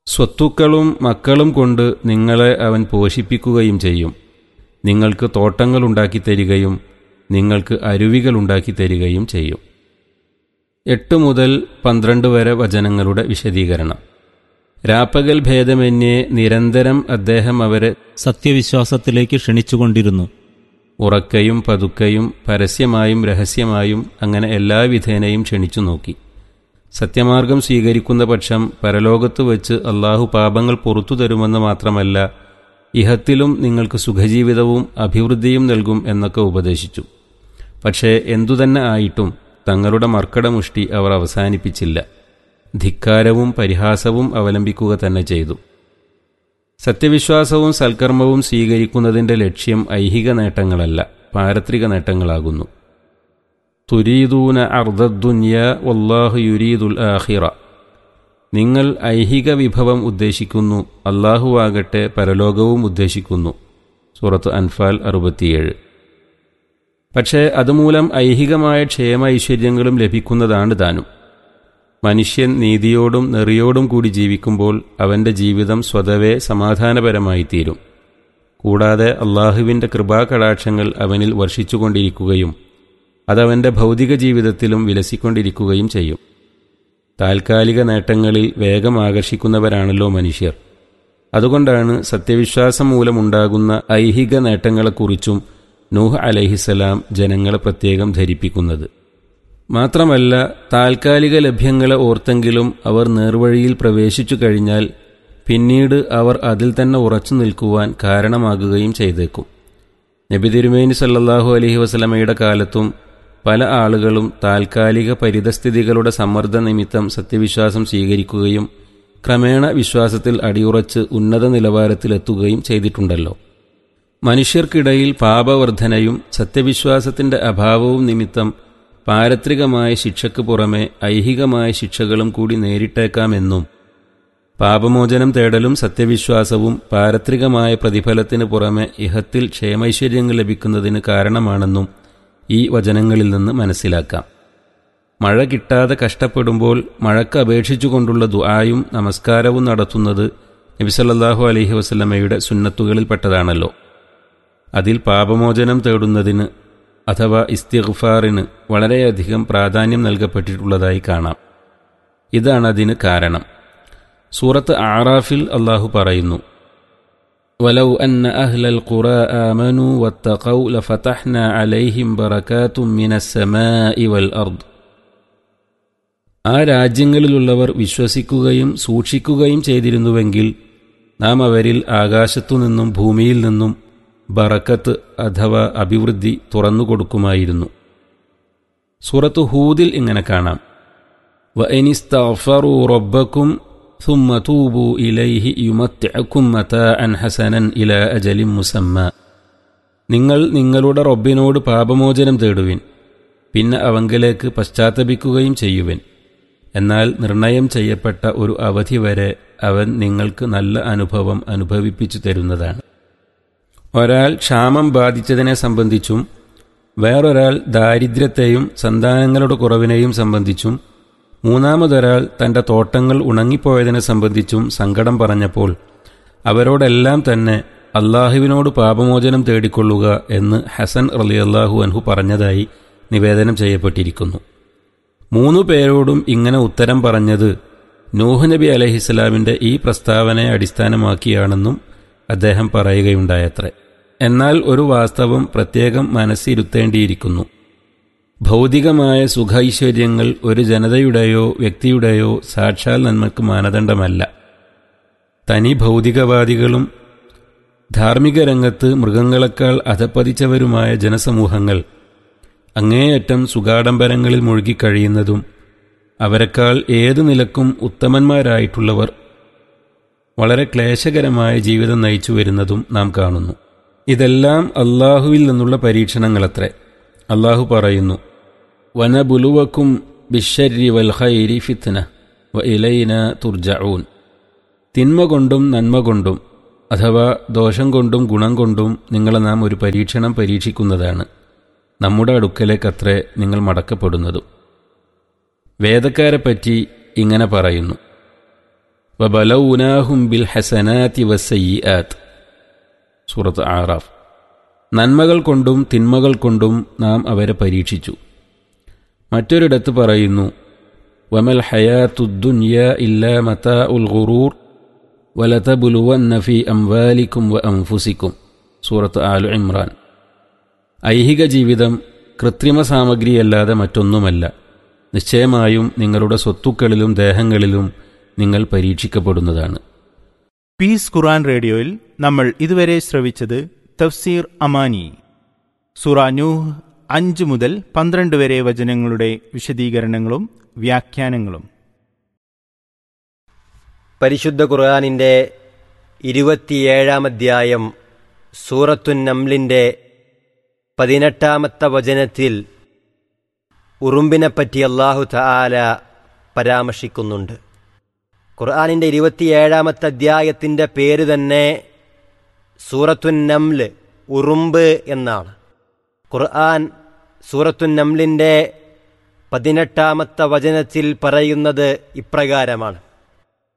സ്വത്തുക്കളും മക്കളും കൊണ്ട് നിങ്ങളെ അവൻ പോഷിപ്പിക്കുകയും ചെയ്യും നിങ്ങൾക്ക് തോട്ടങ്ങൾ ഉണ്ടാക്കി തരികയും നിങ്ങൾക്ക് അരുവികൾ ഉണ്ടാക്കി തരികയും ചെയ്യും എട്ട് മുതൽ പന്ത്രണ്ട് വരെ വചനങ്ങളുടെ വിശദീകരണം രാപ്പകൽ ഭേദമന്യേ നിരന്തരം അദ്ദേഹം അവരെ സത്യവിശ്വാസത്തിലേക്ക് ക്ഷണിച്ചുകൊണ്ടിരുന്നു ഉറക്കയും പതുക്കയും പരസ്യമായും രഹസ്യമായും അങ്ങനെ എല്ലാ വിധേനയും ക്ഷണിച്ചു നോക്കി സത്യമാർഗം സ്വീകരിക്കുന്ന പക്ഷം പരലോകത്ത് വച്ച് അള്ളാഹു പാപങ്ങൾ പുറത്തു തരുമെന്ന് മാത്രമല്ല ഇഹത്തിലും നിങ്ങൾക്ക് സുഖജീവിതവും അഭിവൃദ്ധിയും നൽകും എന്നൊക്കെ ഉപദേശിച്ചു പക്ഷേ എന്തുതന്നെ ആയിട്ടും തങ്ങളുടെ മർക്കടമുഷ്ടി അവർ അവസാനിപ്പിച്ചില്ല ധിക്കാരവും പരിഹാസവും അവലംബിക്കുക തന്നെ ചെയ്തു സത്യവിശ്വാസവും സൽക്കർമ്മവും സ്വീകരിക്കുന്നതിൻ്റെ ലക്ഷ്യം ഐഹിക നേട്ടങ്ങളല്ല പാരത്രിക നേട്ടങ്ങളാകുന്നു തുരീദൂന അർദ്ദുന്യ വല്ലാഹു യുരീദുൽ ആഹിറ നിങ്ങൾ ഐഹിക വിഭവം ഉദ്ദേശിക്കുന്നു അള്ളാഹുവാകട്ടെ പരലോകവും ഉദ്ദേശിക്കുന്നു സൂറത്ത് അൻഫാൽ അറുപത്തിയേഴ് പക്ഷേ അതുമൂലം ഐഹികമായ ക്ഷേമ ഐശ്വര്യങ്ങളും ലഭിക്കുന്നതാണ് താനും മനുഷ്യൻ നീതിയോടും നെറിയോടും കൂടി ജീവിക്കുമ്പോൾ അവൻ്റെ ജീവിതം സ്വതവേ സമാധാനപരമായി തീരും കൂടാതെ അള്ളാഹുവിൻ്റെ കൃപാകടാക്ഷങ്ങൾ അവനിൽ വർഷിച്ചുകൊണ്ടിരിക്കുകയും അതവൻ്റെ ഭൗതിക ജീവിതത്തിലും വിലസിക്കൊണ്ടിരിക്കുകയും ചെയ്യും താൽക്കാലിക നേട്ടങ്ങളിൽ വേഗം ആകർഷിക്കുന്നവരാണല്ലോ മനുഷ്യർ അതുകൊണ്ടാണ് സത്യവിശ്വാസം മൂലമുണ്ടാകുന്ന ഐഹിക നേട്ടങ്ങളെക്കുറിച്ചും നൂഹ് അലഹിസലാം ജനങ്ങളെ പ്രത്യേകം ധരിപ്പിക്കുന്നത് മാത്രമല്ല താൽക്കാലിക ലഭ്യങ്ങളെ ഓർത്തെങ്കിലും അവർ നേർവഴിയിൽ പ്രവേശിച്ചു കഴിഞ്ഞാൽ പിന്നീട് അവർ അതിൽ തന്നെ ഉറച്ചു നിൽക്കുവാൻ കാരണമാകുകയും ചെയ്തേക്കും നബി തിരുമേനി സല്ലല്ലാഹു അലഹി വസലമയുടെ കാലത്തും പല ആളുകളും താൽക്കാലിക പരിതസ്ഥിതികളുടെ സമ്മർദ്ദ നിമിത്തം സത്യവിശ്വാസം സ്വീകരിക്കുകയും ക്രമേണ വിശ്വാസത്തിൽ അടിയുറച്ച് ഉന്നത നിലവാരത്തിലെത്തുകയും ചെയ്തിട്ടുണ്ടല്ലോ മനുഷ്യർക്കിടയിൽ പാപവർധനയും സത്യവിശ്വാസത്തിന്റെ അഭാവവും നിമിത്തം പാരത്രികമായ ശിക്ഷയ്ക്ക് പുറമെ ഐഹികമായ ശിക്ഷകളും കൂടി നേരിട്ടേക്കാമെന്നും പാപമോചനം തേടലും സത്യവിശ്വാസവും പാരത്രികമായ പ്രതിഫലത്തിന് പുറമെ ഇഹത്തിൽ ക്ഷേമൈശ്വര്യങ്ങൾ ലഭിക്കുന്നതിന് കാരണമാണെന്നും ഈ വചനങ്ങളിൽ നിന്ന് മനസ്സിലാക്കാം മഴ കിട്ടാതെ കഷ്ടപ്പെടുമ്പോൾ മഴക്ക് അപേക്ഷിച്ചുകൊണ്ടുള്ള ദുആയും നമസ്കാരവും നടത്തുന്നത് നബിസല്ലാഹു അലഹി വസ്ലമയുടെ സുന്നത്തുകളിൽപ്പെട്ടതാണല്ലോ അതിൽ പാപമോചനം തേടുന്നതിന് അഥവാ ഇസ്തിഗ്ഫാറിന് വളരെയധികം പ്രാധാന്യം നൽകപ്പെട്ടിട്ടുള്ളതായി കാണാം ഇതാണ് അതിന് കാരണം സൂറത്ത് ആറാഫിൽ അള്ളാഹു പറയുന്നു ولو أن أهل القرى آمنوا واتقوا لفتحنا عليهم بركات من السماء والأرض ആ രാജ്യങ്ങളിലുള്ളവർ വിശ്വസിക്കുകയും സൂക്ഷിക്കുകയും ചെയ്തിരുന്നുവെങ്കിൽ നാം അവരിൽ ആകാശത്തുനിന്നും ഭൂമിയിൽ നിന്നും ബറക്കത്ത് അഥവാ അഭിവൃദ്ധി തുറന്നുകൊടുക്കുമായിരുന്നു സൂറത്ത് ഹൂദിൽ ഇങ്ങനെ കാണാം വനിസ്തഫറു റബ്ബക്കും ثم توبوا إليه يمتعكم متاعا حسنا إلى أجل مسمى നിങ്ങൾ നിങ്ങളുടെ റബ്ബിനോട് പാപമോചനം തേടുവിൻ പിന്നെ അവങ്കിലേക്ക് പശ്ചാത്തപിക്കുകയും ചെയ്യുവിൻ എന്നാൽ നിർണയം ചെയ്യപ്പെട്ട ഒരു അവധി വരെ അവൻ നിങ്ങൾക്ക് നല്ല അനുഭവം അനുഭവിപ്പിച്ചു തരുന്നതാണ് ഒരാൾ ക്ഷാമം ബാധിച്ചതിനെ സംബന്ധിച്ചും വേറൊരാൾ ദാരിദ്ര്യത്തെയും സന്താനങ്ങളുടെ കുറവിനെയും സംബന്ധിച്ചും മൂന്നാമതൊരാൾ തൻ്റെ തോട്ടങ്ങൾ ഉണങ്ങിപ്പോയതിനെ സംബന്ധിച്ചും സങ്കടം പറഞ്ഞപ്പോൾ അവരോടെല്ലാം തന്നെ അള്ളാഹുവിനോട് പാപമോചനം തേടിക്കൊള്ളുക എന്ന് ഹസൻ റലി അള്ളാഹു അൻഹു പറഞ്ഞതായി നിവേദനം ചെയ്യപ്പെട്ടിരിക്കുന്നു മൂന്നു പേരോടും ഇങ്ങനെ ഉത്തരം പറഞ്ഞത് നൂഹ് നബി അലഹിസ്ലാമിൻ്റെ ഈ പ്രസ്താവനയെ അടിസ്ഥാനമാക്കിയാണെന്നും അദ്ദേഹം പറയുകയുണ്ടായത്രേ എന്നാൽ ഒരു വാസ്തവം പ്രത്യേകം മനസ്സിരുത്തേണ്ടിയിരിക്കുന്നു ഭൗതികമായ സുഖൈശ്വര്യങ്ങൾ ഒരു ജനതയുടെയോ വ്യക്തിയുടെയോ സാക്ഷാൽ നന്മക്ക് മാനദണ്ഡമല്ല തനി ഭൗതികവാദികളും ധാർമ്മിക രംഗത്ത് മൃഗങ്ങളെക്കാൾ അധപ്പതിച്ചവരുമായ ജനസമൂഹങ്ങൾ അങ്ങേയറ്റം സുഖാഡംബരങ്ങളിൽ മുഴുകിക്കഴിയുന്നതും അവരെക്കാൾ ഏതു നിലക്കും ഉത്തമന്മാരായിട്ടുള്ളവർ വളരെ ക്ലേശകരമായ ജീവിതം നയിച്ചു വരുന്നതും നാം കാണുന്നു ഇതെല്ലാം അള്ളാഹുവിൽ നിന്നുള്ള പരീക്ഷണങ്ങളത്രേ അള്ളാഹു പറയുന്നു വനബുലുവക്കും ബിഷരി വൽ ഖൈരി ഫിത്ന വ ഇലൈന തുർജഊൻ തിന്മ കൊണ്ടും നന്മ കൊണ്ടും അഥവാ ദോഷം കൊണ്ടും ഗുണം കൊണ്ടും നിങ്ങളെ നാം ഒരു പരീക്ഷണം പരീക്ഷിക്കുന്നതാണ് നമ്മുടെ അടുക്കലേക്കത്രേ നിങ്ങൾ മടക്കപ്പെടുന്നതും വേദക്കാരെപ്പറ്റി ഇങ്ങനെ പറയുന്നു വബലൗനാഹും ബിൽ ഹസനാത്തി വസയ്യാത്ത് സൂറത്ത് ആറാഫ് നന്മകൾ കൊണ്ടും തിന്മകൾ കൊണ്ടും നാം അവരെ പരീക്ഷിച്ചു മറ്റൊരിടത്ത് പറയുന്നു വമൽ ഹയാത്തുദ്ദുന്യ ഇല്ലാ മതാ ഉൽ ഖുറൂർ വലതബുലുവന്ന ഫി അംവാലിക്കും വ അംഫുസിക്കും സൂറത്ത് ആലു ഇമ്രാൻ ഐഹിക ജീവിതം കൃത്രിമ സാമഗ്രിയല്ലാതെ മറ്റൊന്നുമല്ല നിശ്ചയമായും നിങ്ങളുടെ സ്വത്തുക്കളിലും ദേഹങ്ങളിലും നിങ്ങൾ പരീക്ഷിക്കപ്പെടുന്നതാണ് പീസ് ഖുറാൻ റേഡിയോയിൽ നമ്മൾ ഇതുവരെ ശ്രവിച്ചത് തഫ്സീർ അമാനി സുറ നൂഹ് അഞ്ച് മുതൽ പന്ത്രണ്ട് വരെ വചനങ്ങളുടെ വിശദീകരണങ്ങളും വ്യാഖ്യാനങ്ങളും പരിശുദ്ധ ഖുർആാനിൻ്റെ ഇരുപത്തിയേഴാം അധ്യായം സൂറത്തുൻ നംലിൻ്റെ പതിനെട്ടാമത്തെ വചനത്തിൽ ഉറുമ്പിനെപ്പറ്റി അള്ളാഹു തആല പരാമർശിക്കുന്നുണ്ട് ഖുർആാനിൻ്റെ ഇരുപത്തിയേഴാമത്തെ അധ്യായത്തിൻ്റെ പേര് തന്നെ സൂറത്തുൻ നംല് ഉറുമ്പ് എന്നാണ് ഖുർആൻ സൂറത്തുൻ നംലിൻ്റെ പതിനെട്ടാമത്തെ വചനത്തിൽ പറയുന്നത് ഇപ്രകാരമാണ്